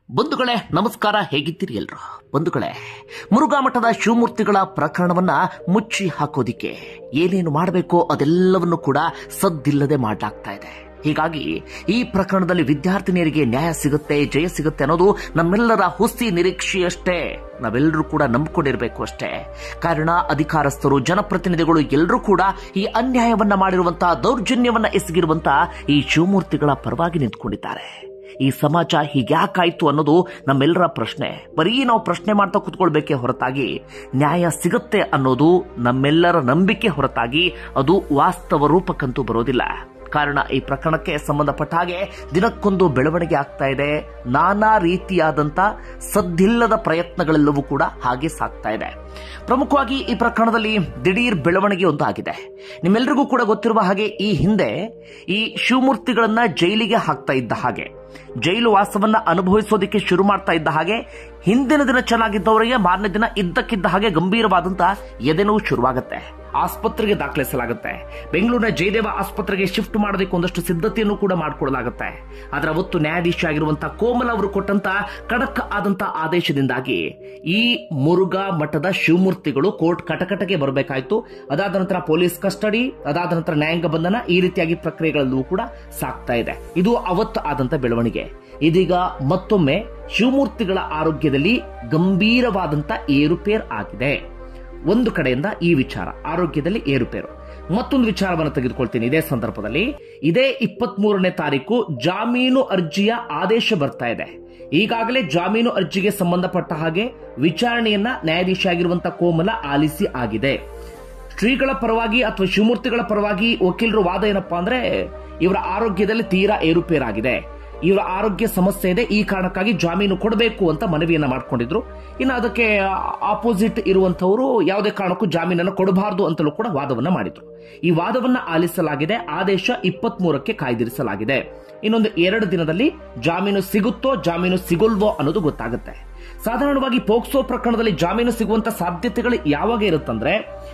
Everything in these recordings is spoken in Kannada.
ಬಂಧುಗಳೇ ನಮಸ್ಕಾರ ಹೇಗಿದ್ದೀರಿ ಎಲ್ರು ಬಂಧುಗಳೇ ಮುರುಘಾ ಮಠದ ಶಿವಮೂರ್ತಿಗಳ ಪ್ರಕರಣವನ್ನ ಮುಚ್ಚಿ ಹಾಕೋದಿಕ್ಕೆ ಏನೇನು ಮಾಡಬೇಕೋ ಅದೆಲ್ಲವನ್ನು ಕೂಡ ಸದ್ದಿಲ್ಲದೆ ಮಾಡಲಾಗ್ತಾ ಇದೆ ಹೀಗಾಗಿ ಈ ಪ್ರಕರಣದಲ್ಲಿ ವಿದ್ಯಾರ್ಥಿನಿಯರಿಗೆ ನ್ಯಾಯ ಸಿಗುತ್ತೆ ಜಯ ಸಿಗುತ್ತೆ ಅನ್ನೋದು ನಮ್ಮೆಲ್ಲರ ಹುಸಿ ನಿರೀಕ್ಷೆಯಷ್ಟೇ ನಾವೆಲ್ಲರೂ ಕೂಡ ನಂಬಿಕೊಂಡಿರಬೇಕು ಅಷ್ಟೇ ಕಾರಣ ಅಧಿಕಾರಸ್ಥರು ಜನಪ್ರತಿನಿಧಿಗಳು ಎಲ್ಲರೂ ಕೂಡ ಈ ಅನ್ಯಾಯವನ್ನ ಮಾಡಿರುವಂತಹ ದೌರ್ಜನ್ಯವನ್ನ ಎಸಗಿರುವಂತಹ ಈ ಶಿವಮೂರ್ತಿಗಳ ಪರವಾಗಿ ನಿಂತ್ಕೊಂಡಿದ್ದಾರೆ ಈ ಸಮಾಜ ಹೀಗ್ಯಾಕಾಯ್ತು ಅನ್ನೋದು ನಮ್ಮೆಲ್ಲರ ಪ್ರಶ್ನೆ ಬರೀ ನಾವು ಪ್ರಶ್ನೆ ಮಾಡ್ತಾ ಕುತ್ಕೊಳ್ಬೇಕೇ ಹೊರತಾಗಿ ನ್ಯಾಯ ಸಿಗುತ್ತೆ ಅನ್ನೋದು ನಮ್ಮೆಲ್ಲರ ನಂಬಿಕೆ ಹೊರತಾಗಿ ಅದು ವಾಸ್ತವ ರೂಪಕ್ಕಂತೂ ಬರೋದಿಲ್ಲ ಕಾರಣ ಈ ಪ್ರಕರಣಕ್ಕೆ ಸಂಬಂಧಪಟ್ಟ ಹಾಗೆ ದಿನಕ್ಕೊಂದು ಬೆಳವಣಿಗೆ ಆಗ್ತಾ ಇದೆ ನಾನಾ ರೀತಿಯಾದಂತ ಸದ್ದಿಲ್ಲದ ಪ್ರಯತ್ನಗಳೆಲ್ಲವೂ ಕೂಡ ಹಾಗೆ ಸಾಗ್ತಾ ಇದೆ ಪ್ರಮುಖವಾಗಿ ಈ ಪ್ರಕರಣದಲ್ಲಿ ದಿಢೀರ್ ಬೆಳವಣಿಗೆ ಒಂದು ಆಗಿದೆ ನಿಮ್ಮೆಲ್ಲರಿಗೂ ಕೂಡ ಗೊತ್ತಿರುವ ಹಾಗೆ ಈ ಹಿಂದೆ ಈ ಶಿವಮೂರ್ತಿಗಳನ್ನ ಜೈಲಿಗೆ ಹಾಕ್ತಾ ಇದ್ದ ಹಾಗೆ ಜೈಲು ವಾಸವನ್ನ ಅನುಭವಿಸೋದಕ್ಕೆ ಶುರು ಮಾಡ್ತಾ ಇದ್ದ ಹಾಗೆ ಹಿಂದಿನ ದಿನ ಚೆನ್ನಾಗಿದ್ದವರಿಗೆ ಮಾರನೇ ದಿನ ಇದ್ದಕ್ಕಿದ್ದ ಹಾಗೆ ಗಂಭೀರವಾದಂತ ಎದೆನೋವು ಶುರುವಾಗುತ್ತೆ ಆಸ್ಪತ್ರೆಗೆ ದಾಖಲಿಸಲಾಗುತ್ತೆ ಬೆಂಗಳೂರಿನ ಜಯದೇವ ಆಸ್ಪತ್ರೆಗೆ ಶಿಫ್ಟ್ ಮಾಡೋದಕ್ಕೆ ಒಂದಷ್ಟು ಸಿದ್ಧತೆಯನ್ನು ಕೂಡ ಮಾಡಿಕೊಳ್ಳಲಾಗುತ್ತೆ ಅದರ ಅವತ್ತು ನ್ಯಾಯಾಧೀಶ ಆಗಿರುವಂತಹ ಕೋಮಲ್ ಅವರು ಕೊಟ್ಟಂತ ಖಡಕ್ ಆದಂತ ಆದೇಶದಿಂದಾಗಿ ಈ ಮುರುಘಾ ಮಠದ ಶಿವಮೂರ್ತಿಗಳು ಕೋರ್ಟ್ ಕಟಕಟಗೆ ಬರಬೇಕಾಯ್ತು ಅದಾದ ನಂತರ ಪೊಲೀಸ್ ಕಸ್ಟಡಿ ಅದಾದ ನಂತರ ನ್ಯಾಯಾಂಗ ಬಂಧನ ಈ ರೀತಿಯಾಗಿ ಪ್ರಕ್ರಿಯೆಗಳಲ್ಲೂ ಕೂಡ ಸಾಕ್ತಾ ಇದೆ ಇದು ಅವತ್ತು ಆದಂತ ಬೆಳವಣಿಗೆ ಇದೀಗ ಮತ್ತೊಮ್ಮೆ ಶಿವಮೂರ್ತಿಗಳ ಆರೋಗ್ಯದಲ್ಲಿ ಗಂಭೀರವಾದಂತ ಏರುಪೇರ್ ಆಗಿದೆ ಒಂದು ಕಡೆಯಿಂದ ಈ ವಿಚಾರ ಆರೋಗ್ಯದಲ್ಲಿ ಏರುಪೇರು ಮತ್ತೊಂದು ವಿಚಾರವನ್ನು ತೆಗೆದುಕೊಳ್ತೀನಿ ಇದೇ ಸಂದರ್ಭದಲ್ಲಿ ಇದೇ ಇಪ್ಪತ್ತ್ ಮೂರನೇ ತಾರೀಕು ಜಾಮೀನು ಅರ್ಜಿಯ ಆದೇಶ ಬರ್ತಾ ಇದೆ ಈಗಾಗಲೇ ಜಾಮೀನು ಅರ್ಜಿಗೆ ಸಂಬಂಧಪಟ್ಟ ಹಾಗೆ ವಿಚಾರಣೆಯನ್ನ ನ್ಯಾಯಾಧೀಶ ಆಗಿರುವಂತಹ ಕೋಮಲ ಆಲಿಸಿ ಆಗಿದೆ ಶ್ರೀಗಳ ಪರವಾಗಿ ಅಥವಾ ಶಿವಮೂರ್ತಿಗಳ ಪರವಾಗಿ ವಕೀಲರು ವಾದ ಏನಪ್ಪಾ ಅಂದ್ರೆ ಇವರ ಆರೋಗ್ಯದಲ್ಲಿ ತೀರಾ ಏರುಪೇರಾಗಿದೆ ಇವರ ಆರೋಗ್ಯ ಸಮಸ್ಯೆ ಇದೆ ಈ ಕಾರಣಕ್ಕಾಗಿ ಜಾಮೀನು ಕೊಡಬೇಕು ಅಂತ ಮನವಿಯನ್ನ ಮಾಡ್ಕೊಂಡಿದ್ರು ಇನ್ನು ಅದಕ್ಕೆ ಆಪೋಸಿಟ್ ಇರುವಂತವರು ಯಾವುದೇ ಕಾರಣಕ್ಕೂ ಜಾಮೀನನ್ನು ಕೊಡಬಾರದು ಅಂತಲೂ ಕೂಡ ವಾದವನ್ನ ಮಾಡಿದ್ರು ಈ ವಾದವನ್ನ ಆಲಿಸಲಾಗಿದೆ ಆದೇಶ ಇಪ್ಪತ್ತ್ ಮೂರಕ್ಕೆ ಕಾಯ್ದಿರಿಸಲಾಗಿದೆ ಇನ್ನೊಂದು ಎರಡು ದಿನದಲ್ಲಿ ಜಾಮೀನು ಸಿಗುತ್ತೋ ಜಾಮೀನು ಸಿಗೋಲ್ವೋ ಅನ್ನೋದು ಗೊತ್ತಾಗುತ್ತೆ ಸಾಧಾರಣವಾಗಿ ಪೋಕ್ಸೋ ಪ್ರಕರಣದಲ್ಲಿ ಜಾಮೀನು ಸಿಗುವಂತ ಸಾಧ್ಯತೆಗಳು ಯಾವಾಗ ಇರುತ್ತಂದ್ರೆ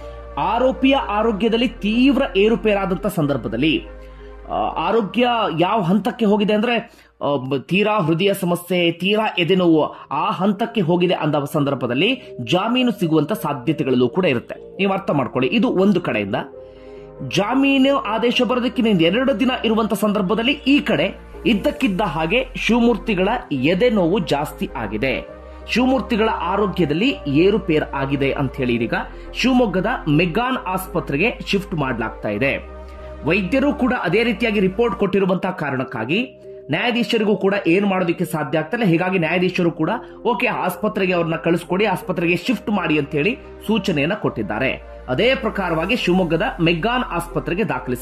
ಆರೋಪಿಯ ಆರೋಗ್ಯದಲ್ಲಿ ತೀವ್ರ ಏರುಪೇರಾದಂತ ಸಂದರ್ಭದಲ್ಲಿ ಆ, ಆರೋಗ್ಯ ಯಾವ ಹಂತಕ್ಕೆ ಹೋಗಿದೆ ಅಂದ್ರೆ ಆ, ಬ- ತೀರಾ ಹೃದಯ ಸಮಸ್ಯೆ ತೀರಾ ಎದೆನೋವು ಆ ಹಂತಕ್ಕೆ ಹೋಗಿದೆ ಅಂದ ಸಂದರ್ಭದಲ್ಲಿ ಜಾಮೀನು ಸಿಗುವಂತ ಸಾಧ್ಯತೆಗಳಲ್ಲೂ ಕೂಡ ಇರುತ್ತೆ ನೀವು ಅರ್ಥ ಮಾಡ್ಕೊಳ್ಳಿ ಇದು ಒಂದು ಕಡೆಯಿಂದ ಜಾಮೀನು ಆದೇಶ ಬರೋದಕ್ಕಿಂತ ಇನ್ನು ಎರಡು ದಿನ ಇರುವಂತ ಸಂದರ್ಭದಲ್ಲಿ ಈ ಕಡೆ ಇದ್ದಕ್ಕಿದ್ದ ಹಾಗೆ ಶಿವಮೂರ್ತಿಗಳ ಎದೆ ನೋವು ಜಾಸ್ತಿ ಆಗಿದೆ ಶಿವಮೂರ್ತಿಗಳ ಆರೋಗ್ಯದಲ್ಲಿ ಏರುಪೇರ್ ಆಗಿದೆ ಅಂತ ಹೇಳಿ ಇದೀಗ ಶಿವಮೊಗ್ಗದ ಮೆಗಾನ್ ಆಸ್ಪತ್ರೆಗೆ ಶಿಫ್ಟ್ ಮಾಡಲಾಗ್ತಾ ಇದೆ ವೈದ್ಯರು ಕೂಡ ಅದೇ ರೀತಿಯಾಗಿ ರಿಪೋರ್ಟ್ ಕೊಟ್ಟಿರುವಂತಹ ಕಾರಣಕ್ಕಾಗಿ ನ್ಯಾಯಾಧೀಶರಿಗೂ ಕೂಡ ಏನು ಮಾಡೋದಕ್ಕೆ ಸಾಧ್ಯ ಆಗ್ತಲ್ಲ ಹೀಗಾಗಿ ನ್ಯಾಯಾಧೀಶರು ಕೂಡ ಓಕೆ ಆಸ್ಪತ್ರೆಗೆ ಅವ್ರನ್ನ ಕಳಿಸ್ಕೊಡಿ ಆಸ್ಪತ್ರೆಗೆ ಶಿಫ್ಟ್ ಮಾಡಿ ಅಂತ ಹೇಳಿ ಸೂಚನೆಯನ್ನ ಕೊಟ್ಟಿದ್ದಾರೆ ಅದೇ ಪ್ರಕಾರವಾಗಿ ಶಿವಮೊಗ್ಗದ ಮೆಗ್ಗಾನ್ ಆಸ್ಪತ್ರೆಗೆ ದಾಖಲಿಸ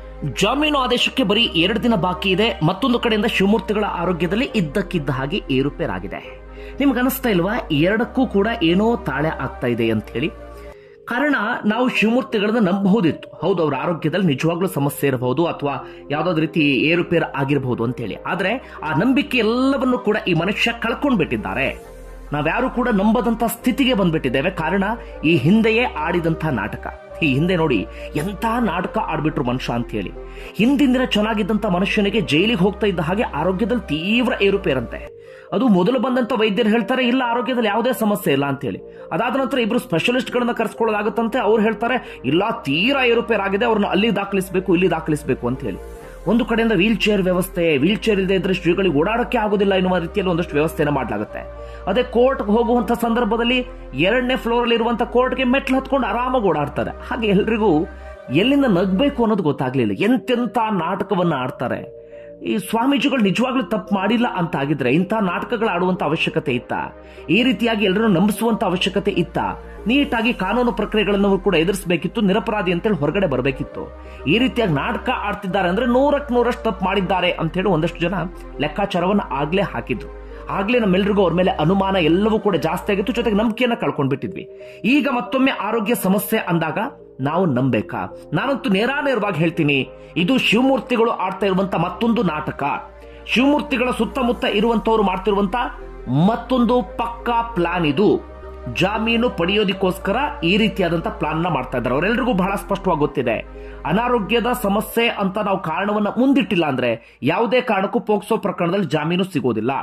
ಜಾಮೀನು ಆದೇಶಕ್ಕೆ ಬರೀ ಎರಡು ದಿನ ಬಾಕಿ ಇದೆ ಮತ್ತೊಂದು ಕಡೆಯಿಂದ ಶಿವಮೂರ್ತಿಗಳ ಆರೋಗ್ಯದಲ್ಲಿ ಇದ್ದಕ್ಕಿದ್ದ ಹಾಗೆ ಏರುಪೇರಾಗಿದೆ ನಿಮ್ಗೆ ಅನಿಸ್ತಾ ಇಲ್ವಾ ಎರಡಕ್ಕೂ ಕೂಡ ಏನೋ ತಾಳೆ ಆಗ್ತಾ ಇದೆ ಅಂತ ಹೇಳಿ ಕಾರಣ ನಾವು ಶಿವಮೂರ್ತಿಗಳನ್ನ ನಂಬಬಹುದಿತ್ತು ಹೌದು ಅವರ ಆರೋಗ್ಯದಲ್ಲಿ ನಿಜವಾಗ್ಲೂ ಸಮಸ್ಯೆ ಇರಬಹುದು ಅಥವಾ ಯಾವ್ದಾದ್ರು ರೀತಿ ಏರುಪೇರು ಆಗಿರಬಹುದು ಅಂತ ಹೇಳಿ ಆದ್ರೆ ಆ ನಂಬಿಕೆ ಎಲ್ಲವನ್ನು ಕೂಡ ಈ ಮನುಷ್ಯ ಕಳ್ಕೊಂಡ್ಬಿಟ್ಟಿದ್ದಾರೆ ನಾವ್ಯಾರು ಕೂಡ ನಂಬದಂತ ಸ್ಥಿತಿಗೆ ಬಂದ್ಬಿಟ್ಟಿದ್ದೇವೆ ಕಾರಣ ಈ ಹಿಂದೆಯೇ ಆಡಿದಂತ ನಾಟಕ ಈ ಹಿಂದೆ ನೋಡಿ ಎಂತ ನಾಟಕ ಆಡ್ಬಿಟ್ರು ಮನುಷ್ಯ ಅಂತ ಹೇಳಿ ಹಿಂದಿನ ದಿನ ಚೆನ್ನಾಗಿದ್ದಂತ ಮನುಷ್ಯನಿಗೆ ಜೈಲಿಗೆ ಹೋಗ್ತಾ ಇದ್ದ ಹಾಗೆ ಆರೋಗ್ಯದಲ್ಲಿ ತೀವ್ರ ಏರುಪೇರಂತೆ ಅದು ಮೊದಲು ಬಂದಂತ ವೈದ್ಯರು ಹೇಳ್ತಾರೆ ಇಲ್ಲ ಆರೋಗ್ಯದಲ್ಲಿ ಯಾವುದೇ ಸಮಸ್ಯೆ ಇಲ್ಲ ಅಂತ ಹೇಳಿ ಅದಾದ ನಂತರ ಇಬ್ರು ಸ್ಪೆಷಲಿಸ್ಟ್ ಗಳನ್ನ ಕರ್ಸ್ಕೊಳ್ಳೋದಾಗುತ್ತಂತೆ ಅವ್ರು ಹೇಳ್ತಾರೆ ಇಲ್ಲ ತೀರಾ ಏರುಪೇರಾಗಿದೆ ಅವ್ರನ್ನ ಅಲ್ಲಿ ದಾಖಲಿಸಬೇಕು ಇಲ್ಲಿ ದಾಖಲಿಸಬೇಕು ಅಂತ ಹೇಳಿ ಒಂದು ಕಡೆಯಿಂದ ವೀಲ್ ಚೇರ್ ವ್ಯವಸ್ಥೆ ವೀಲ್ ಚೇರ್ ಇಲ್ಲದೆ ಇದ್ರೆ ಶ್ರೀಗಳಿಗೆ ಓಡಾಡಕ್ಕೆ ಆಗೋದಿಲ್ಲ ಎನ್ನುವ ರೀತಿಯಲ್ಲಿ ಒಂದಷ್ಟು ವ್ಯವಸ್ಥೆನ ಮಾಡಲಾಗುತ್ತೆ ಅದೇ ಕೋರ್ಟ್ ಹೋಗುವಂತ ಸಂದರ್ಭದಲ್ಲಿ ಎರಡನೇ ಫ್ಲೋರ್ ಅಲ್ಲಿ ಇರುವಂತ ಕೋರ್ಟ್ಗೆ ಮೆಟ್ಲು ಹತ್ಕೊಂಡು ಆರಾಮಾಗಿ ಓಡಾಡ್ತಾರೆ ಹಾಗೆ ಎಲ್ರಿಗೂ ಎಲ್ಲಿಂದ ನಗ್ಬೇಕು ಅನ್ನೋದು ಗೊತ್ತಾಗ್ಲಿಲ್ಲ ಎಂತೆಂತ ನಾಟಕವನ್ನ ಆಡ್ತಾರೆ ಈ ಸ್ವಾಮೀಜಿಗಳು ನಿಜವಾಗ್ಲೂ ತಪ್ಪು ಮಾಡಿಲ್ಲ ಅಂತ ಆಗಿದ್ರೆ ಇಂಥ ನಾಟಕಗಳು ಆಡುವಂತ ಅವಶ್ಯಕತೆ ಇತ್ತ ಈ ರೀತಿಯಾಗಿ ಎಲ್ಲರನ್ನು ನಂಬಿಸುವಂತ ಅವಶ್ಯಕತೆ ಇತ್ತ ನೀಟಾಗಿ ಕಾನೂನು ಪ್ರಕ್ರಿಯೆಗಳನ್ನು ಕೂಡ ಎದುರಿಸಬೇಕಿತ್ತು ನಿರಪರಾಧಿ ಅಂತೇಳಿ ಹೊರಗಡೆ ಬರಬೇಕಿತ್ತು ಈ ರೀತಿಯಾಗಿ ನಾಟಕ ಆಡ್ತಿದ್ದಾರೆ ಅಂದ್ರೆ ನೂರಕ್ಕೆ ನೂರಷ್ಟು ತಪ್ಪು ಮಾಡಿದ್ದಾರೆ ಅಂತ ಹೇಳಿ ಒಂದಷ್ಟು ಜನ ಲೆಕ್ಕಾಚಾರವನ್ನು ಆಗ್ಲೇ ಹಾಕಿದ್ರು ಆಗ್ಲೇ ನಮ್ಮೆಲ್ರಿಗೂ ಅವ್ರ ಮೇಲೆ ಅನುಮಾನ ಎಲ್ಲವೂ ಕೂಡ ಜಾಸ್ತಿ ಆಗಿತ್ತು ಜೊತೆಗೆ ನಂಬಿಕೆಯನ್ನ ಕಳ್ಕೊಂಡ್ಬಿಟ್ಟಿದ್ವಿ ಈಗ ಮತ್ತೊಮ್ಮೆ ಆರೋಗ್ಯ ಸಮಸ್ಯೆ ಅಂದಾಗ ನಾವು ನಂಬೇಕಾ ನಾನಂತೂ ನೇರಾನೇರವಾಗಿ ಹೇಳ್ತೀನಿ ಇದು ಶಿವಮೂರ್ತಿಗಳು ಆಡ್ತಾ ಇರುವಂತ ಮತ್ತೊಂದು ನಾಟಕ ಶಿವಮೂರ್ತಿಗಳ ಸುತ್ತಮುತ್ತ ಇರುವಂತವ್ರು ಮಾಡ್ತಿರುವಂತ ಮತ್ತೊಂದು ಪಕ್ಕಾ ಪ್ಲಾನ್ ಇದು ಜಾಮೀನು ಪಡೆಯೋದಕ್ಕೋಸ್ಕರ ಈ ರೀತಿಯಾದಂತ ಪ್ಲಾನ್ ನ ಮಾಡ್ತಾ ಇದ್ದಾರೆ ಅವರೆಲ್ಲರಿಗೂ ಬಹಳ ಸ್ಪಷ್ಟವಾಗಿ ಗೊತ್ತಿದೆ ಅನಾರೋಗ್ಯದ ಸಮಸ್ಯೆ ಅಂತ ನಾವು ಕಾರಣವನ್ನ ಮುಂದಿಟ್ಟಿಲ್ಲ ಅಂದ್ರೆ ಯಾವುದೇ ಕಾರಣಕ್ಕೂ ಪೋಕ್ಸೋ ಪ್ರಕರಣದಲ್ಲಿ ಜಾಮೀನು ಸಿಗೋದಿಲ್ಲ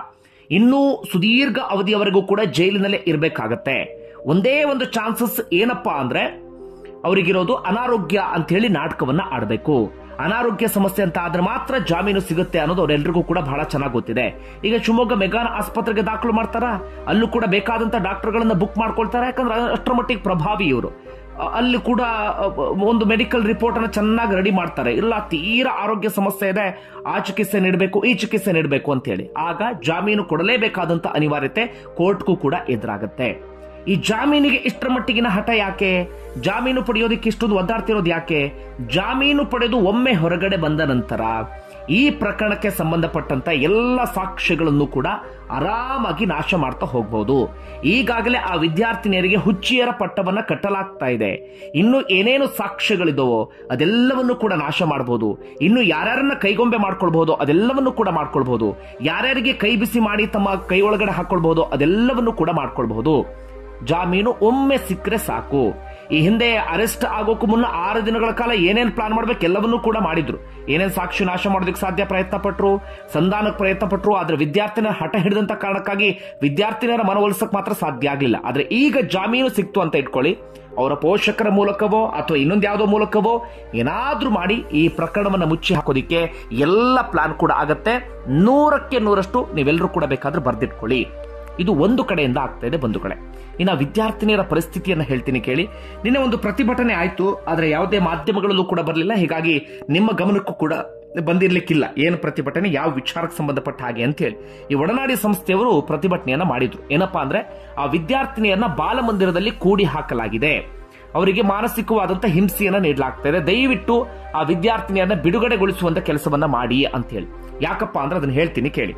ಇನ್ನೂ ಸುದೀರ್ಘ ಅವಧಿಯವರೆಗೂ ಕೂಡ ಜೈಲಿನಲ್ಲೇ ಇರಬೇಕಾಗತ್ತೆ ಒಂದೇ ಒಂದು ಚಾನ್ಸಸ್ ಏನಪ್ಪಾ ಅಂದ್ರೆ ಅವರಿಗಿರೋದು ಅನಾರೋಗ್ಯ ಅಂತ ಹೇಳಿ ನಾಟಕವನ್ನ ಆಡಬೇಕು ಅನಾರೋಗ್ಯ ಸಮಸ್ಯೆ ಅಂತ ಆದ್ರೆ ಮಾತ್ರ ಜಾಮೀನು ಸಿಗುತ್ತೆ ಅನ್ನೋದು ಅವರೆಲ್ಲರಿಗೂ ಕೂಡ ಬಹಳ ಚೆನ್ನಾಗಿ ಗೊತ್ತಿದೆ ಈಗ ಶಿವಮೊಗ್ಗ ಮೆಗಾನ್ ಆಸ್ಪತ್ರೆಗೆ ದಾಖಲು ಮಾಡ್ತಾರ ಅಲ್ಲೂ ಕೂಡ ಬೇಕಾದಂತ ಡಾಕ್ಟರ್ಗಳನ್ನ ಬುಕ್ ಮಾಡ್ಕೊಳ್ತಾರೆ ಯಾಕಂದ್ರೆ ಅಷ್ಟರ ಮಟ್ಟಿಗೆ ಪ್ರಭಾವಿ ಇವರು ಅ- ಅಲ್ಲಿ ಕೂಡ ಅ, ಒಂದು ಮೆಡಿಕಲ್ ರಿಪೋರ್ಟ್ ಅನ್ನ ಚೆನ್ನಾಗಿ ರೆಡಿ ಮಾಡ್ತಾರೆ ಇಲ್ಲ ತೀರಾ ಆರೋಗ್ಯ ಸಮಸ್ಯೆ ಇದೆ ಆ ಚಿಕಿತ್ಸೆ ನೀಡಬೇಕು ಈ ಚಿಕಿತ್ಸೆ ನೀಡಬೇಕು ಅಂತ ಹೇಳಿ ಆಗ ಜಾಮೀನು ಕೊಡಲೇಬೇಕಾದಂತ ಅನಿವಾರ್ಯತೆ ಕೋರ್ಟ್ಗೂ ಕೂಡ ಎದುರಾಗುತ್ತೆ ಈ ಜಾಮೀನಿಗೆ ಇಷ್ಟರ ಮಟ್ಟಿಗಿನ ಹಠ ಯಾಕೆ ಜಾಮೀನು ಪಡೆಯೋದಕ್ಕೆ ಇಷ್ಟೊಂದು ಒದ್ದಾಡ್ತಿರೋದು ಯಾಕೆ ಜಾಮೀನು ಪಡೆದು ಒಮ್ಮೆ ಹೊರಗಡೆ ಬಂದ ನಂತರ ಈ ಪ್ರಕರಣಕ್ಕೆ ಸಂಬಂಧಪಟ್ಟಂತ ಎಲ್ಲ ಸಾಕ್ಷ್ಯಗಳನ್ನು ಕೂಡ ಆರಾಮಾಗಿ ನಾಶ ಮಾಡ್ತಾ ಹೋಗಬಹುದು ಈಗಾಗಲೇ ಆ ವಿದ್ಯಾರ್ಥಿನಿಯರಿಗೆ ಹುಚ್ಚಿಯರ ಪಟ್ಟವನ್ನ ಕಟ್ಟಲಾಗ್ತಾ ಇದೆ ಇನ್ನು ಏನೇನು ಸಾಕ್ಷ್ಯಗಳಿದವೋ ಅದೆಲ್ಲವನ್ನು ಕೂಡ ನಾಶ ಮಾಡಬಹುದು ಇನ್ನು ಯಾರ್ಯಾರನ್ನ ಕೈಗೊಂಬೆ ಮಾಡ್ಕೊಳ್ಬಹುದು ಅದೆಲ್ಲವನ್ನು ಕೂಡ ಮಾಡ್ಕೊಳ್ಬಹುದು ಯಾರ್ಯಾರಿಗೆ ಕೈ ಬಿಸಿ ಮಾಡಿ ತಮ್ಮ ಕೈ ಒಳಗಡೆ ಹಾಕೊಳ್ಬಹುದು ಅದೆಲ್ಲವನ್ನು ಕೂಡ ಮಾಡ್ಕೊಳ್ಬಹುದು ಜಾಮೀನು ಒಮ್ಮೆ ಸಿಕ್ಕರೆ ಸಾಕು ಈ ಹಿಂದೆ ಅರೆಸ್ಟ್ ಆಗೋಕ್ಕೂ ಮುನ್ನ ಆರು ದಿನಗಳ ಕಾಲ ಏನೇನ್ ಪ್ಲಾನ್ ಮಾಡ್ಬೇಕು ಎಲ್ಲವನ್ನೂ ಕೂಡ ಮಾಡಿದ್ರು ಏನೇನ್ ಸಾಕ್ಷಿ ನಾಶ ಮಾಡೋದಕ್ಕೆ ಸಾಧ್ಯ ಪ್ರಯತ್ನ ಪಟ್ರು ಸಂಧಾನಕ್ಕೆ ಪ್ರಯತ್ನ ಪಟ್ರು ಆದ್ರೆ ವಿದ್ಯಾರ್ಥಿನ ಹಠ ಹಿಡಿದಂತ ಕಾರಣಕ್ಕಾಗಿ ವಿದ್ಯಾರ್ಥಿನಿಯರ ಮನವೊಲಿಸಕ್ ಮಾತ್ರ ಸಾಧ್ಯ ಆಗ್ಲಿಲ್ಲ ಆದ್ರೆ ಈಗ ಜಾಮೀನು ಸಿಕ್ತು ಅಂತ ಇಟ್ಕೊಳ್ಳಿ ಅವರ ಪೋಷಕರ ಮೂಲಕವೋ ಅಥವಾ ಇನ್ನೊಂದು ಯಾವುದೋ ಮೂಲಕವೋ ಏನಾದ್ರೂ ಮಾಡಿ ಈ ಪ್ರಕರಣವನ್ನ ಮುಚ್ಚಿ ಹಾಕೋದಿಕ್ಕೆ ಎಲ್ಲ ಪ್ಲಾನ್ ಕೂಡ ಆಗತ್ತೆ ನೂರಕ್ಕೆ ನೂರಷ್ಟು ನೀವೆಲ್ಲರೂ ಕೂಡ ಬೇಕಾದ್ರೆ ಬರ್ದಿಟ್ಕೊಳ್ಳಿ ಇದು ಒಂದು ಕಡೆಯಿಂದ ಆಗ್ತಾ ಇದೆ ಬಂಧುಗಳೇ ಇನ್ನು ವಿದ್ಯಾರ್ಥಿನಿಯರ ಪರಿಸ್ಥಿತಿಯನ್ನ ಹೇಳ್ತೀನಿ ಕೇಳಿ ನಿನ್ನೆ ಒಂದು ಪ್ರತಿಭಟನೆ ಆಯ್ತು ಆದ್ರೆ ಯಾವುದೇ ಮಾಧ್ಯಮಗಳಲ್ಲೂ ಕೂಡ ಬರಲಿಲ್ಲ ಹೀಗಾಗಿ ನಿಮ್ಮ ಗಮನಕ್ಕೂ ಕೂಡ ಬಂದಿರ್ಲಿಕ್ಕಿಲ್ಲ ಏನು ಪ್ರತಿಭಟನೆ ಯಾವ ವಿಚಾರಕ್ಕೆ ಸಂಬಂಧಪಟ್ಟ ಹಾಗೆ ಅಂತ ಹೇಳಿ ಈ ಒಡನಾಡಿ ಸಂಸ್ಥೆಯವರು ಪ್ರತಿಭಟನೆಯನ್ನ ಮಾಡಿದ್ರು ಏನಪ್ಪಾ ಅಂದ್ರೆ ಆ ವಿದ್ಯಾರ್ಥಿನಿಯನ್ನ ಬಾಲಮಂದಿರದಲ್ಲಿ ಕೂಡಿ ಹಾಕಲಾಗಿದೆ ಅವರಿಗೆ ಮಾನಸಿಕವಾದಂತ ಹಿಂಸೆಯನ್ನ ನೀಡಲಾಗ್ತಾ ಇದೆ ದಯವಿಟ್ಟು ಆ ವಿದ್ಯಾರ್ಥಿನಿಯನ್ನ ಬಿಡುಗಡೆಗೊಳಿಸುವಂತ ಕೆಲಸವನ್ನ ಮಾಡಿ ಅಂತ ಹೇಳಿ ಯಾಕಪ್ಪ ಅಂದ್ರೆ ಅದನ್ನ ಹೇಳ್ತೀನಿ ಕೇಳಿ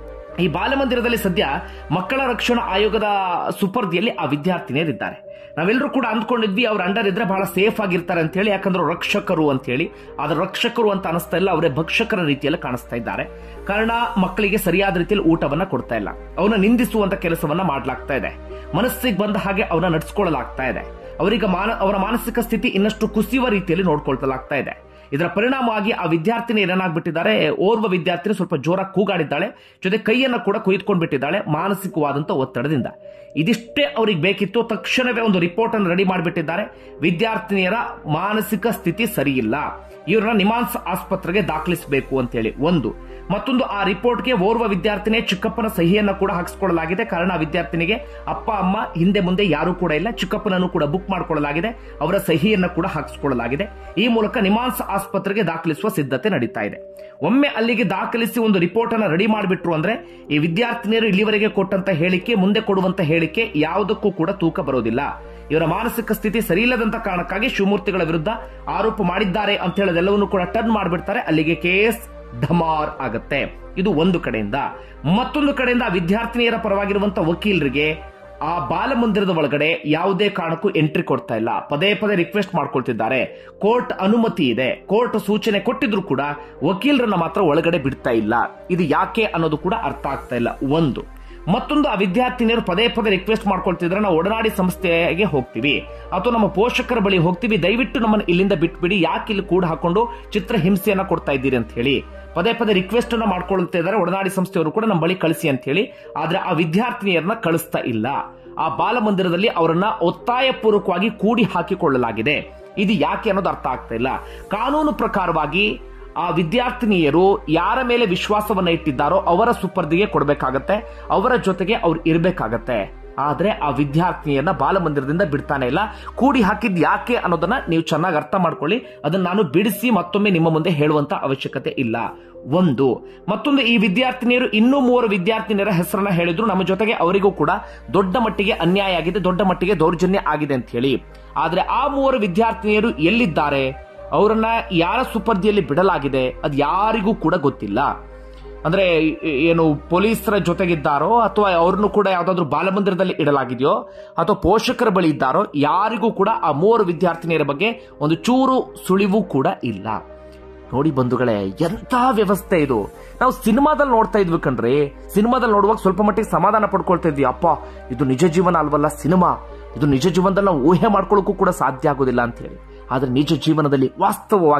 ಈ ಬಾಲಮಂದಿರದಲ್ಲಿ ಸದ್ಯ ಮಕ್ಕಳ ರಕ್ಷಣಾ ಆಯೋಗದ ಸುಪರ್ದಿಯಲ್ಲಿ ಆ ವಿದ್ಯಾರ್ಥಿನಿಯರಿದ್ದಾರೆ ನಾವೆಲ್ಲರೂ ಕೂಡ ಅಂದ್ಕೊಂಡಿದ್ವಿ ಅವ್ರ ಅಂಡರ್ ಇದ್ರೆ ಬಹಳ ಸೇಫ್ ಆಗಿರ್ತಾರೆ ಅಂತ ಹೇಳಿ ಯಾಕಂದ್ರೆ ಅವ್ರು ರಕ್ಷಕರು ಅಂತ ಹೇಳಿ ಆದ್ರೆ ರಕ್ಷಕರು ಅಂತ ಅನಿಸ್ತಾ ಇಲ್ಲ ಅವರೇ ಭಕ್ಷಕರ ರೀತಿಯಲ್ಲಿ ಕಾಣಿಸ್ತಾ ಇದ್ದಾರೆ ಕಾರಣ ಮಕ್ಕಳಿಗೆ ಸರಿಯಾದ ರೀತಿಯಲ್ಲಿ ಊಟವನ್ನ ಕೊಡ್ತಾ ಇಲ್ಲ ಅವನ್ನ ನಿಂದಿಸುವಂತ ಕೆಲಸವನ್ನ ಮಾಡ್ಲಾಗ್ತಾ ಇದೆ ಮನಸ್ಸಿಗೆ ಬಂದ ಹಾಗೆ ಅವನ್ನ ನಡ್ಸ್ಕೊಳ್ಳಲಾಗ್ತಾ ಇದೆ ಅವರಿಗೆ ಮಾನ ಅವರ ಮಾನಸಿಕ ಸ್ಥಿತಿ ಇನ್ನಷ್ಟು ಕುಸಿಯುವ ರೀತಿಯಲ್ಲಿ ನೋಡ್ಕೊಳ್ತಲಾಗ್ತಾ ಇದೆ ಇದರ ಪರಿಣಾಮವಾಗಿ ಆ ವಿದ್ಯಾರ್ಥಿನಿ ಏನಾಗ್ಬಿಟ್ಟಿದ್ದಾರೆ ಓರ್ವ ವಿದ್ಯಾರ್ಥಿನಿ ಸ್ವಲ್ಪ ಜೋರಾಗಿ ಕೂಗಾಡಿದ್ದಾಳೆ ಜೊತೆ ಕೈಯನ್ನ ಕೂಡ ಕೊಯ್ದುಕೊಂಡು ಬಿಟ್ಟಿದ್ದಾಳೆ ಮಾನಸಿಕವಾದಂತ ಒತ್ತಡದಿಂದ ಇದಿಷ್ಟೇ ಅವ್ರಿಗೆ ಬೇಕಿತ್ತು ತಕ್ಷಣವೇ ಒಂದು ರಿಪೋರ್ಟ್ ಅನ್ನು ರೆಡಿ ಮಾಡಿಬಿಟ್ಟಿದ್ದಾರೆ ವಿದ್ಯಾರ್ಥಿನಿಯರ ಮಾನಸಿಕ ಸ್ಥಿತಿ ಸರಿಯಿಲ್ಲ ಇವ್ರನ್ನ ನಿಮಾನ್ಸ್ ಆಸ್ಪತ್ರೆಗೆ ದಾಖಲಿಸಬೇಕು ಅಂತೇಳಿ ಒಂದು ಮತ್ತೊಂದು ಆ ರಿಪೋರ್ಟ್ಗೆ ಓರ್ವ ವಿದ್ಯಾರ್ಥಿನಿ ಚಿಕ್ಕಪ್ಪನ ಸಹಿಯನ್ನ ಕೂಡ ಹಾಕಿಸ್ಕೊಳ್ಳಲಾಗಿದೆ ಕಾರಣ ಆ ವಿದ್ಯಾರ್ಥಿನಿಗೆ ಅಪ್ಪ ಅಮ್ಮ ಹಿಂದೆ ಮುಂದೆ ಯಾರು ಕೂಡ ಇಲ್ಲ ಚಿಕ್ಕಪ್ಪನನ್ನು ಕೂಡ ಬುಕ್ ಮಾಡಿಕೊಳ್ಳಲಾಗಿದೆ ಅವರ ಸಹಿಯನ್ನ ಕೂಡ ಹಾಕಿಸ್ಕೊಳ್ಳಲಾಗಿದೆ ಈ ಮೂಲಕ ನಿಮಾನ್ಸ್ ಆಸ್ಪತ್ರೆಗೆ ದಾಖಲಿಸುವ ಸಿದ್ಧತೆ ನಡೀತಾ ಇದೆ ಒಮ್ಮೆ ಅಲ್ಲಿಗೆ ದಾಖಲಿಸಿ ಒಂದು ರಿಪೋರ್ಟ್ ಅನ್ನ ರೆಡಿ ಮಾಡಿಬಿಟ್ರು ಅಂದ್ರೆ ಈ ವಿದ್ಯಾರ್ಥಿನಿಯರು ಇಲ್ಲಿವರೆಗೆ ಕೊಟ್ಟಂತ ಹೇಳಿಕೆ ಮುಂದೆ ಕೊಡುವಂತ ಹೇಳಿಕೆ ಯಾವುದಕ್ಕೂ ಕೂಡ ತೂಕ ಬರೋದಿಲ್ಲ ಇವರ ಮಾನಸಿಕ ಸ್ಥಿತಿ ಸರಿಯಿಲ್ಲದಂತ ಕಾರಣಕ್ಕಾಗಿ ಶಿವಮೂರ್ತಿಗಳ ವಿರುದ್ಧ ಆರೋಪ ಮಾಡಿದ್ದಾರೆ ಅಂತ ಹೇಳೋದೆಲ್ಲವನ್ನು ಕೂಡ ಟರ್ನ್ ಮಾಡಿಬಿಡ್ತಾರೆ ಅಲ್ಲಿಗೆ ಕೇಸ್ ಢಮಾರ್ ಆಗತ್ತೆ ಇದು ಒಂದು ಕಡೆಯಿಂದ ಮತ್ತೊಂದು ಕಡೆಯಿಂದ ಆ ವಿದ್ಯಾರ್ಥಿನಿಯರ ಪರವಾಗಿರುವಂತ ವಕೀಲರಿಗೆ ಆ ಬಾಲಮಂದಿರದ ಒಳಗಡೆ ಯಾವುದೇ ಕಾರಣಕ್ಕೂ ಎಂಟ್ರಿ ಕೊಡ್ತಾ ಇಲ್ಲ ಪದೇ ಪದೇ ರಿಕ್ವೆಸ್ಟ್ ಮಾಡ್ಕೊಳ್ತಿದ್ದಾರೆ ಕೋರ್ಟ್ ಅನುಮತಿ ಇದೆ ಕೋರ್ಟ್ ಸೂಚನೆ ಕೊಟ್ಟಿದ್ರು ಕೂಡ ವಕೀಲರನ್ನ ಮಾತ್ರ ಒಳಗಡೆ ಬಿಡ್ತಾ ಇಲ್ಲ ಇದು ಯಾಕೆ ಅನ್ನೋದು ಕೂಡ ಅರ್ಥ ಆಗ್ತಾ ಇಲ್ಲ ಒಂದು ಮತ್ತೊಂದು ಆ ವಿದ್ಯಾರ್ಥಿನಿಯರು ಪದೇ ಪದೇ ರಿಕ್ವೆಸ್ಟ್ ಮಾಡ್ಕೊಳ್ತಿದ್ರೆ ನಾವು ಒಡನಾಡಿ ಸಂಸ್ಥೆಗೆ ಹೋಗ್ತೀವಿ ಅಥವಾ ನಮ್ಮ ಪೋಷಕರ ಬಳಿ ಹೋಗ್ತೀವಿ ದಯವಿಟ್ಟು ನಮ್ಮನ್ನು ಇಲ್ಲಿಂದ ಬಿಟ್ಬಿಡಿ ಯಾಕೆ ಇಲ್ಲಿ ಕೂಡ ಹಾಕೊಂಡು ಚಿತ್ರ ಹಿಂಸೆಯನ್ನ ಕೊಡ್ತಾ ಇದ್ದೀರಿ ಅಂತ ಹೇಳಿ ಪದೇ ಪದೇ ರಿಕ್ವೆಸ್ಟ್ ಅನ್ನ ಮಾಡ್ಕೊಳ್ತಾ ಇದ್ದಾರೆ ಒಡನಾಡಿ ಸಂಸ್ಥೆಯವರು ಕೂಡ ನಮ್ಮ ಬಳಿ ಕಳಿಸಿ ಅಂತ ಹೇಳಿ ಆದ್ರೆ ಆ ವಿದ್ಯಾರ್ಥಿನಿಯರನ್ನ ಕಳಿಸ್ತಾ ಇಲ್ಲ ಆ ಬಾಲಮಂದಿರದಲ್ಲಿ ಅವರನ್ನ ಒತ್ತಾಯಪೂರ್ವಕವಾಗಿ ಕೂಡಿ ಹಾಕಿಕೊಳ್ಳಲಾಗಿದೆ ಇದು ಯಾಕೆ ಅನ್ನೋದು ಅರ್ಥ ಆಗ್ತಾ ಇಲ್ಲ ಕಾನೂನು ಪ್ರಕಾರವಾಗಿ ಆ ವಿದ್ಯಾರ್ಥಿನಿಯರು ಯಾರ ಮೇಲೆ ವಿಶ್ವಾಸವನ್ನ ಇಟ್ಟಿದ್ದಾರೋ ಅವರ ಸುಪರ್ದಿಗೆ ಕೊಡಬೇಕಾಗತ್ತೆ ಅವರ ಜೊತೆಗೆ ಅವ್ರು ಇರಬೇಕಾಗತ್ತೆ ಆದ್ರೆ ಆ ವಿದ್ಯಾರ್ಥಿನಿಯನ್ನ ಬಾಲಮಂದಿರದಿಂದ ಬಿಡ್ತಾನೆ ಇಲ್ಲ ಕೂಡಿ ಹಾಕಿದ್ ಯಾಕೆ ಅನ್ನೋದನ್ನ ನೀವು ಚೆನ್ನಾಗಿ ಅರ್ಥ ಮಾಡ್ಕೊಳ್ಳಿ ಅದನ್ನ ನಾನು ಬಿಡಿಸಿ ಮತ್ತೊಮ್ಮೆ ನಿಮ್ಮ ಮುಂದೆ ಹೇಳುವಂತ ಅವಶ್ಯಕತೆ ಇಲ್ಲ ಒಂದು ಮತ್ತೊಂದು ಈ ವಿದ್ಯಾರ್ಥಿನಿಯರು ಇನ್ನೂ ಮೂವರು ವಿದ್ಯಾರ್ಥಿನಿಯರ ಹೆಸರನ್ನ ಹೇಳಿದ್ರು ನಮ್ಮ ಜೊತೆಗೆ ಅವರಿಗೂ ಕೂಡ ದೊಡ್ಡ ಮಟ್ಟಿಗೆ ಅನ್ಯಾಯ ಆಗಿದೆ ದೊಡ್ಡ ಮಟ್ಟಿಗೆ ದೌರ್ಜನ್ಯ ಆಗಿದೆ ಅಂತ ಹೇಳಿ ಆದ್ರೆ ಆ ಮೂವರು ವಿದ್ಯಾರ್ಥಿನಿಯರು ಎಲ್ಲಿದ್ದಾರೆ ಅವರನ್ನ ಯಾರ ಸುಪರ್ದಿಯಲ್ಲಿ ಬಿಡಲಾಗಿದೆ ಅದು ಯಾರಿಗೂ ಕೂಡ ಗೊತ್ತಿಲ್ಲ ಅಂದ್ರೆ ಏನು ಪೊಲೀಸರ ಜೊತೆಗಿದ್ದಾರೋ ಅಥವಾ ಅವ್ರನ್ನು ಕೂಡ ಯಾವ್ದಾದ್ರು ಬಾಲಮಂದಿರದಲ್ಲಿ ಇಡಲಾಗಿದೆಯೋ ಅಥವಾ ಪೋಷಕರ ಬಳಿ ಇದ್ದಾರೋ ಯಾರಿಗೂ ಕೂಡ ಆ ಮೂವರು ವಿದ್ಯಾರ್ಥಿನಿಯರ ಬಗ್ಗೆ ಒಂದು ಚೂರು ಸುಳಿವು ಕೂಡ ಇಲ್ಲ ನೋಡಿ ಬಂಧುಗಳೇ ಎಂತ ವ್ಯವಸ್ಥೆ ಇದು ನಾವು ಸಿನಿಮಾದಲ್ಲಿ ನೋಡ್ತಾ ಇದ್ವಿ ಕಣ್ರಿ ಸಿನಿಮಾದಲ್ಲಿ ನೋಡುವಾಗ ಸ್ವಲ್ಪ ಮಟ್ಟಿಗೆ ಸಮಾಧಾನ ಪಡ್ಕೊಳ್ತಾ ಇದ್ವಿ ಅಪ್ಪ ಇದು ನಿಜ ಜೀವನ ಅಲ್ವಲ್ಲ ಸಿನಿಮಾ ಇದು ನಿಜ ಜೀವನದಲ್ಲಿ ನಾವು ಊಹೆ ಮಾಡ್ಕೊಳ್ಳೋಕ್ಕೂ ಕೂಡ ಸಾಧ್ಯ ಆಗೋದಿಲ್ಲ ಅಂತ ಹೇಳಿ ಆದ್ರೆ ನಿಜ ಜೀವನದಲ್ಲಿ ವಾಸ್ತವವಾಗಿ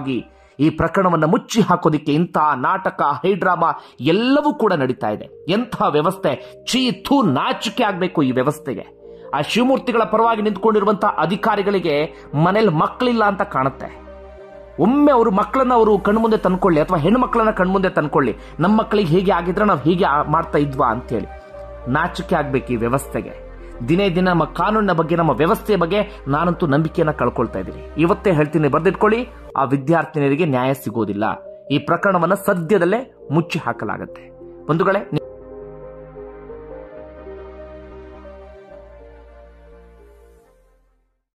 ಈ ಪ್ರಕರಣವನ್ನು ಮುಚ್ಚಿ ಹಾಕೋದಿಕ್ಕೆ ಇಂತಹ ನಾಟಕ ಹೈಡ್ರಾಮಾ ಎಲ್ಲವೂ ಕೂಡ ನಡೀತಾ ಇದೆ ಎಂಥ ವ್ಯವಸ್ಥೆ ಚೀ ಥೂ ನಾಚಿಕೆ ಆಗಬೇಕು ಈ ವ್ಯವಸ್ಥೆಗೆ ಆ ಶಿವಮೂರ್ತಿಗಳ ಪರವಾಗಿ ನಿಂತ್ಕೊಂಡಿರುವಂತಹ ಅಧಿಕಾರಿಗಳಿಗೆ ಮನೇಲಿ ಮಕ್ಕಳಿಲ್ಲ ಅಂತ ಕಾಣುತ್ತೆ ಒಮ್ಮೆ ಅವರು ಮಕ್ಕಳನ್ನ ಅವರು ಕಣ್ಮುಂದೆ ತಂದ್ಕೊಳ್ಳಿ ಅಥವಾ ಹೆಣ್ಣು ಮಕ್ಕಳನ್ನ ಕಣ್ಮುಂದೆ ತಂದ್ಕೊಳ್ಳಿ ನಮ್ಮ ಮಕ್ಕಳಿಗೆ ಹೀಗೆ ಆಗಿದ್ರೆ ನಾವು ಹೀಗೆ ಆ- ಮಾಡ್ತಾ ಇದ್ವಾ ಅಂತೇಳಿ ನಾಚಿಕೆ ಆಗ್ಬೇಕು ಈ ವ್ಯವಸ್ಥೆಗೆ ದಿನೇ ದಿನ ನಮ್ಮ ಕಾನೂನಿನ ಬಗ್ಗೆ ನಮ್ಮ ವ್ಯವಸ್ಥೆಯ ಬಗ್ಗೆ ನಾನಂತೂ ನಂಬಿಕೆಯನ್ನ ಕಳ್ಕೊಳ್ತಾ ಇದ್ದೀನಿ ಇವತ್ತೇ ಹೇಳ್ತೀನಿ ಬರ್ದಿಟ್ಕೊಳ್ಳಿ ಆ ವಿದ್ಯಾರ್ಥಿನಿಯರಿಗೆ ನ್ಯಾಯ ಸಿಗೋದಿಲ್ಲ ಈ ಪ್ರಕರಣವನ್ನ ಸದ್ಯದಲ್ಲೇ ಮುಚ್ಚಿ ಹಾಕಲಾಗುತ್ತೆ ಬಂಧುಗಳೇ